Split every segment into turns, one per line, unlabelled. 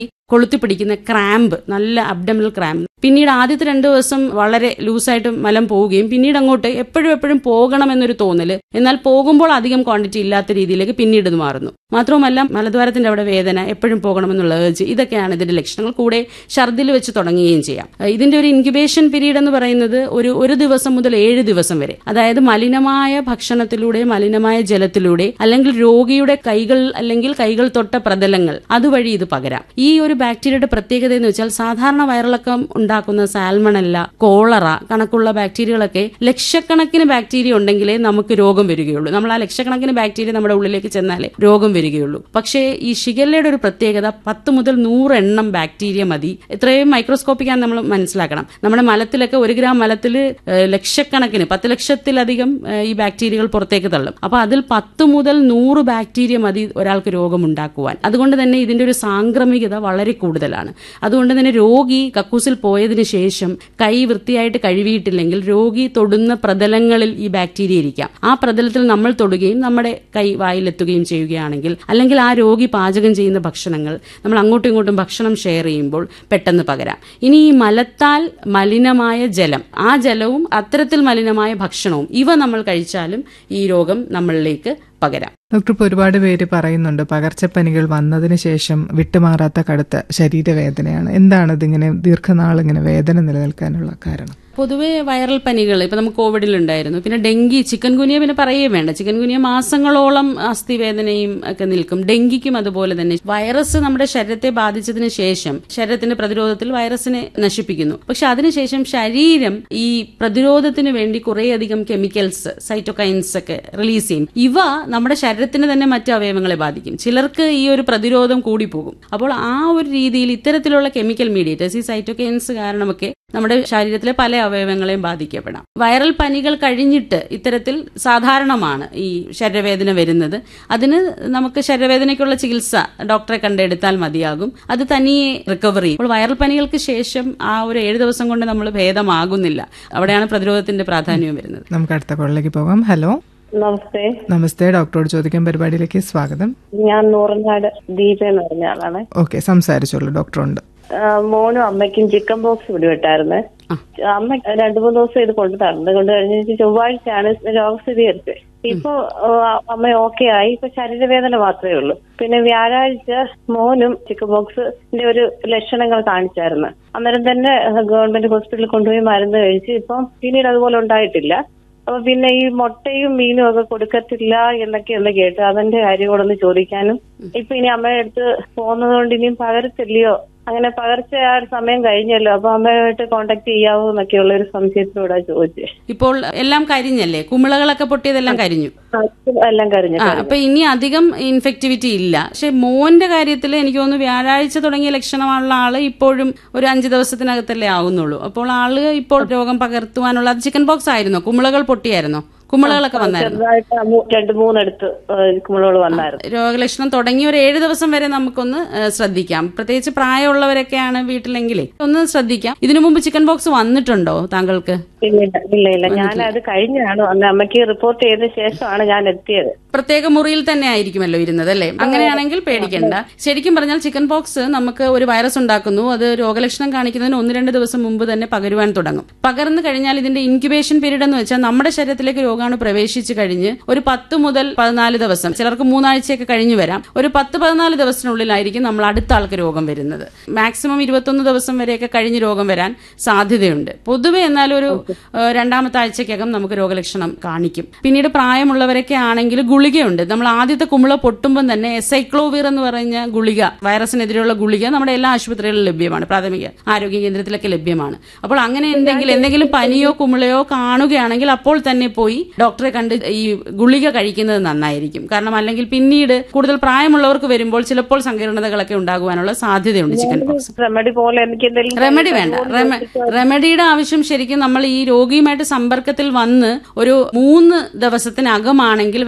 കൊളുത്തി പിടിക്കുന്ന ക്രാമ്പ് നല്ല അബ്ഡമിനൽ ക്രാമ്പ് പിന്നീട് ആദ്യത്തെ രണ്ട് ദിവസം വളരെ ലൂസായിട്ട് മലം പോവുകയും പിന്നീട് അങ്ങോട്ട് എപ്പോഴും എപ്പോഴും പോകണമെന്നൊരു തോന്നല് എന്നാൽ പോകുമ്പോൾ അധികം ക്വാണ്ടിറ്റി ഇല്ലാത്ത രീതിയിലേക്ക് പിന്നീട് ഇത് മാറുന്നു മാത്രവുമല്ല മലദ്വാരത്തിന്റെ അവിടെ വേദന എപ്പോഴും പോകണമെന്നുള്ള ഏർജ് ഇതൊക്കെയാണ് ഇതിന്റെ ലക്ഷണങ്ങൾ കൂടെ ഛർദിൽ വെച്ച് തുടങ്ങുകയും ചെയ്യാം ഇതിന്റെ ഒരു ഇൻക്യുബേഷൻ പീരീഡ് എന്ന് പറയുന്നത് ഒരു ഒരു ദിവസം മുതൽ ഏഴ് ദിവസം വരെ അതായത് മലിനമായ ഭക്ഷണത്തിലൂടെ മലിനമായ ജലത്തിലൂടെ അല്ലെങ്കിൽ രോഗിയുടെ കൈകൾ അല്ലെങ്കിൽ കൈകൾ തൊട്ട പ്രതലങ്ങൾ അതുവഴി ഇത് പകരാം ഈ ഒരു ബാക്ടീരിയയുടെ പ്രത്യേകത എന്ന് വെച്ചാൽ സാധാരണ വയറിളക്കം ഉണ്ടാക്കുന്ന സാൽമണല്ല കോളറ കണക്കുള്ള ബാക്ടീരിയകളൊക്കെ ലക്ഷക്കണക്കിന് ബാക്ടീരിയ ഉണ്ടെങ്കിലേ നമുക്ക് രോഗം വരികയുള്ളൂ നമ്മൾ ആ ലക്ഷക്കണക്കിന് ബാക്ടീരിയ നമ്മുടെ ഉള്ളിലേക്ക് ചെന്നാലേ രോഗം വരികയുള്ളൂ പക്ഷേ ഈ ഷിഗല്ലയുടെ ഒരു പ്രത്യേകത പത്ത് മുതൽ നൂറ് എണ്ണം ബാക്ടീരിയ മതി ഇത്രയും മൈക്രോസ്കോപ്പിക്കാണ് നമ്മൾ മനസ്സിലാക്കണം നമ്മുടെ മലത്തിലൊക്കെ ഒരു ഗ്രാം മലത്തിൽ ലക്ഷക്കണക്കിന് പത്ത് ലക്ഷത്തിലധികം ഏഹ്, ഈ ബാക്ടീരിയകൾ പുറത്തേക്ക് തള്ളും അപ്പൊ അതിൽ പത്ത് മുതൽ നൂറ് ബാക്ടീരിയ മതി ഒരാൾക്ക് രോഗമുണ്ടാക്കുവാൻ അതുകൊണ്ട് തന്നെ ഇതിന്റെ ഒരു സാംക്രമികത വളരെ കൂടുതലാണ് അതുകൊണ്ട് തന്നെ രോഗി കക്കൂസിൽ പോയതിനു ശേഷം കൈ വൃത്തിയായിട്ട് കഴുകിയിട്ടില്ലെങ്കിൽ രോഗി തൊടുന്ന പ്രതലങ്ങളിൽ ഈ ബാക്ടീരിയ ഇരിക്കാം ആ പ്രതലത്തിൽ നമ്മൾ തൊടുകയും നമ്മുടെ കൈ വായിലെത്തുകയും ചെയ്യുകയാണെങ്കിൽ അല്ലെങ്കിൽ ആ രോഗി പാചകം ചെയ്യുന്ന ഭക്ഷണങ്ങൾ നമ്മൾ അങ്ങോട്ടും ഇങ്ങോട്ടും ഭക്ഷണം ഷെയർ ചെയ്യുമ്പോൾ പെട്ടെന്ന് പകരാം ഇനി ഈ മലത്താൽ മലിനമായ ജലം ആ ജലവും അത്തരത്തിൽ മലിനമായ ഭക്ഷണവും ഇവ നമ്മൾ കഴിച്ചാലും ഈ രോഗം നമ്മളിലേക്ക് പകരാം
ഡോക്ടർ ഇപ്പോൾ ഒരുപാട് പേര് പറയുന്നുണ്ട് പകർച്ചപ്പനികൾ വന്നതിന് ശേഷം വിട്ടുമാറാത്ത കടുത്ത ശരീരവേദനയാണ് എന്താണ് ഇതിങ്ങനെ ദീർഘനാൾ ഇങ്ങനെ വേദന നിലനിൽക്കാനുള്ള കാരണം
പൊതുവെ വൈറൽ പനികൾ ഇപ്പൊ നമുക്ക് കോവിഡിൽ ഉണ്ടായിരുന്നു പിന്നെ ഡെങ്കി ചിക്കൻ ഗുനിയ പിന്നെ പറയേ വേണ്ട ചിക്കൻ ഗുനിയ മാസങ്ങളോളം അസ്ഥിവേദനയും ഒക്കെ നിൽക്കും ഡെങ്കിക്കും അതുപോലെ തന്നെ വൈറസ് നമ്മുടെ ശരീരത്തെ ബാധിച്ചതിന് ശേഷം ശരീരത്തിന്റെ പ്രതിരോധത്തിൽ വൈറസിനെ നശിപ്പിക്കുന്നു പക്ഷെ അതിനുശേഷം ശരീരം ഈ പ്രതിരോധത്തിന് വേണ്ടി കുറേയധികം കെമിക്കൽസ് സൈറ്റോകൈൻസ് ഒക്കെ റിലീസ് ചെയ്യും ഇവ നമ്മുടെ ശരീരത്തിന് തന്നെ മറ്റു അവയവങ്ങളെ ബാധിക്കും ചിലർക്ക് ഈ ഒരു പ്രതിരോധം കൂടിപ്പോകും അപ്പോൾ ആ ഒരു രീതിയിൽ ഇത്തരത്തിലുള്ള കെമിക്കൽ മീഡിയേറ്റേഴ്സ് ഈ സൈറ്റോകൈൻസ് കാരണമൊക്കെ നമ്മുടെ ശരീരത്തിലെ പല അവയവങ്ങളെയും ബാധിക്കപ്പെടാം വൈറൽ പനികൾ കഴിഞ്ഞിട്ട് ഇത്തരത്തിൽ സാധാരണമാണ് ഈ ശരീരവേദന വരുന്നത് അതിന് നമുക്ക് ശരീരവേദനയ്ക്കുള്ള ചികിത്സ ഡോക്ടറെ കണ്ടെടുത്താൽ മതിയാകും അത് തനിയെ റിക്കവർ ചെയ്യും അപ്പോൾ വൈറൽ പനികൾക്ക് ശേഷം ആ ഒരു ഏഴ് ദിവസം കൊണ്ട് നമ്മൾ ഭേദമാകുന്നില്ല അവിടെയാണ് പ്രതിരോധത്തിന്റെ പ്രാധാന്യം വരുന്നത്
നമുക്ക് അടുത്ത കോളിലേക്ക് പോകാം ഹലോ
നമസ്തേ
നമസ്തേ ഡോക്ടറോട് ചോദിക്കാൻ പരിപാടിയിലേക്ക് സ്വാഗതം
ഞാൻ നൂറനാട് ദീപ എന്ന് പറഞ്ഞ ആളാണ്
ഓക്കെ സംസാരിച്ചോളൂ ഡോക്ടറുണ്ട്
ആ, മോനും അമ്മയ്ക്കും ചിക്കൻ ബോക്സ് പിടിപെട്ടായിരുന്നു അമ്മ രണ്ടു മൂന്ന് ദിവസം ഇത് കൊണ്ടു തന്നത് കൊണ്ട് കഴിഞ്ഞ ചൊവ്വാഴ്ചയാണ് രോഗം സ്ഥിരീകരിച്ചത് ഇപ്പൊ ആ, അമ്മ ഓക്കെ ആയി ഇപ്പൊ ശരീരവേദന മാത്രമേ ഉള്ളൂ പിന്നെ വ്യാഴാഴ്ച മോനും ചിക്കൻ ബോക്സിന്റെ ഒരു ലക്ഷണങ്ങൾ കാണിച്ചായിരുന്നു അന്നേരം തന്നെ ഗവൺമെന്റ് ഹോസ്പിറ്റലിൽ കൊണ്ടുപോയി മരുന്ന് കഴിച്ച് ഇപ്പം പിന്നീട് അതുപോലെ ഉണ്ടായിട്ടില്ല അപ്പൊ പിന്നെ ഈ മുട്ടയും മീനും ഒക്കെ കൊടുക്കത്തില്ല എന്നൊക്കെ ഒന്ന് കേട്ടു അതിന്റെ കാര്യം കൂടെ ഒന്ന് ചോദിക്കാനും ഇപ്പൊ ഇനി അമ്മയുടെ അടുത്ത് പോകുന്നത് കൊണ്ട് ഇനിയും പകരത്തില്ലയോ അങ്ങനെ പകർച്ച ആ ഒരു സമയം കഴിഞ്ഞല്ലോ അപ്പൊ അമ്മയുമായിട്ട് കോണ്ടാക്ട് ചെയ്യാവോ എന്നൊക്കെയുള്ള ഒരു സംശയത്തിലൂടെ ചോദിച്ചേ
ഇപ്പോൾ എല്ലാം കരിഞ്ഞല്ലേ കുമിളകളൊക്കെ പൊട്ടിയതെല്ലാം കരിഞ്ഞു
എല്ലാം കഴിഞ്ഞു
ആ അപ്പൊ ഇനി അധികം ഇൻഫെക്ടിവിറ്റി ഇല്ല പക്ഷെ മോന്റെ കാര്യത്തിൽ എനിക്ക് തോന്നുന്നു വ്യാഴാഴ്ച തുടങ്ങിയ ലക്ഷണമുള്ള ആള് ഇപ്പോഴും ഒരു അഞ്ച് ദിവസത്തിനകത്തല്ലേ ആവുന്നുള്ളൂ അപ്പോൾ ആള് ഇപ്പോൾ രോഗം പകർത്തുവാനുള്ള അത് ചിക്കൻ ബോക്സ് ആയിരുന്നോ കുമിളകൾ പൊട്ടിയായിരുന്നോ കുമിളകളൊക്കെ വന്നായിരുന്നു
ചെറുതായിട്ട് ആ മൂ- രണ്ട് മൂന്നെടുത്ത് കുമ്പളോട് വന്നായിരുന്നു
രോഗലക്ഷണം തുടങ്ങി ഒരു ഏഴ് ദിവസം വരെ നമുക്കൊന്ന് ഏഹ്, ശ്രദ്ധിക്കാം പ്രത്യേകിച്ച് പ്രായമുള്ളവരൊക്കെയാണ് വീട്ടിലെങ്കിലേ ഒന്ന് ശ്രദ്ധിക്കാം ഇതിനു മുമ്പ് ചിക്കൻ ബോക്സ് വന്നിട്ടുണ്ടോ താങ്കൾക്ക്
ഇല്ല ഇല്ല ഇല്ല ഇല്ല ഞാൻ അത് കഴിഞ്ഞാണ് വന്നത് അമ്മയ്ക്ക് റിപ്പോർട്ട് ചെയ്ത ശേഷമാണ് ഞാൻ എത്തിയത്
പ്രത്യേക മുറിയിൽ തന്നെ ആയിരിക്കുമല്ലോ ഇരുന്നത് അല്ലേ അങ്ങനെയാണെങ്കിൽ പേടിക്കണ്ട ശരിക്കും പറഞ്ഞാൽ ചിക്കൻ പോക്സ് നമുക്ക് ഒരു വൈറസ് ഉണ്ടാക്കുന്നു അത് രോഗലക്ഷണം കാണിക്കുന്നതിന് ഒന്ന് രണ്ട് ദിവസം മുമ്പ് തന്നെ പകരുവാൻ തുടങ്ങും പകർന്നു കഴിഞ്ഞാൽ ഇതിന്റെ ഇൻക്യുബേഷൻ പീരീഡ് എന്ന് വെച്ചാൽ നമ്മുടെ ശരീരത്തിലേക്ക് രോഗാണു പ്രവേശിച്ചു കഴിഞ്ഞ് ഒരു പത്ത് മുതൽ പതിനാല് ദിവസം ചിലർക്ക് മൂന്നാഴ്ചയൊക്കെ കഴിഞ്ഞു വരാം ഒരു പത്ത് പതിനാല് ദിവസത്തിനുള്ളിലായിരിക്കും നമ്മൾ അടുത്ത ആൾക്ക് രോഗം വരുന്നത് മാക്സിമം ഇരുപത്തൊന്ന് ദിവസം വരെയൊക്കെ കഴിഞ്ഞ് രോഗം വരാൻ സാധ്യതയുണ്ട് പൊതുവെ എന്നാൽ ഒരു ഏഹ്, രണ്ടാമത്തെ ആഴ്ചക്കകം നമുക്ക് രോഗലക്ഷണം കാണിക്കും പിന്നീട് പ്രായമുള്ളവരൊക്കെ ആണെങ്കിൽ ഗുളികയുണ്ട് നമ്മൾ ആദ്യത്തെ കുമിള പൊട്ടുമ്പോൾ തന്നെ എസൈക്ലോവീർ എന്ന് പറഞ്ഞ ഗുളിക വൈറസിനെതിരെയുള്ള ഗുളിക നമ്മുടെ എല്ലാ ആശുപത്രികളിലും ലഭ്യമാണ് പ്രാഥമിക ആരോഗ്യ കേന്ദ്രത്തിലൊക്കെ ലഭ്യമാണ് അപ്പോൾ അങ്ങനെ എന്തെങ്കിലും എന്തെങ്കിലും പനിയോ കുമിളയോ കാണുകയാണെങ്കിൽ അപ്പോൾ തന്നെ പോയി ഡോക്ടറെ കണ്ട് ഈ ഗുളിക കഴിക്കുന്നത് നന്നായിരിക്കും കാരണം അല്ലെങ്കിൽ പിന്നീട് കൂടുതൽ പ്രായമുള്ളവർക്ക് വരുമ്പോൾ ചിലപ്പോൾ സങ്കീർണതകളൊക്കെ ഉണ്ടാകുവാനുള്ള സാധ്യതയുണ്ട് ചിക്കൻ പോക്സ്
റെമഡി പോലെ എനിക്ക് എന്തെങ്കിലും
റെമഡി വേണ്ട റെമ- റെമഡിയുടെ ആവശ്യം ശരിക്കും നമ്മൾ ഈ രോഗിയുമായിട്ട് സമ്പർക്കത്തിൽ വന്ന് ഒരു മൂന്ന് ദിവസത്തിനകമാണെങ്കിൽ വാക്സിൻ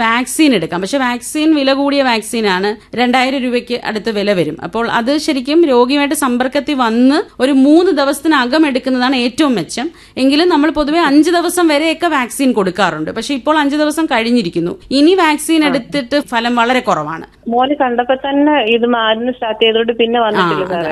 വാക്സിൻ എടുക്കാം പക്ഷെ വാക്സിൻ വില കൂടിയ വാക്സിനാണ് രണ്ടായിരം രൂപയ്ക്ക് അടുത്ത് വില വരും അപ്പോൾ അത് ശരിക്കും രോഗിയുമായിട്ട് സമ്പർക്കത്തിൽ വന്ന് ഒരു മൂന്ന് ദിവസത്തിനകം എടുക്കുന്നതാണ് ഏറ്റവും മെച്ചം എങ്കിലും നമ്മൾ പൊതുവെ അഞ്ച് ദിവസം വരെയൊക്കെ വാക്സിൻ കൊടുക്കാറുണ്ട് പക്ഷെ ഇപ്പോൾ അഞ്ച് ദിവസം കഴിഞ്ഞിരിക്കുന്നു ഇനി വാക്സിൻ എടുത്തിട്ട് ഫലം വളരെ കുറവാണ്
മോന് കണ്ടപ്പോ തന്നെ ഇത് മരുന്ന് സ്റ്റാർട്ട് ചെയ്തോണ്ട് പിന്നെ വന്നിട്ടില്ല സാറേ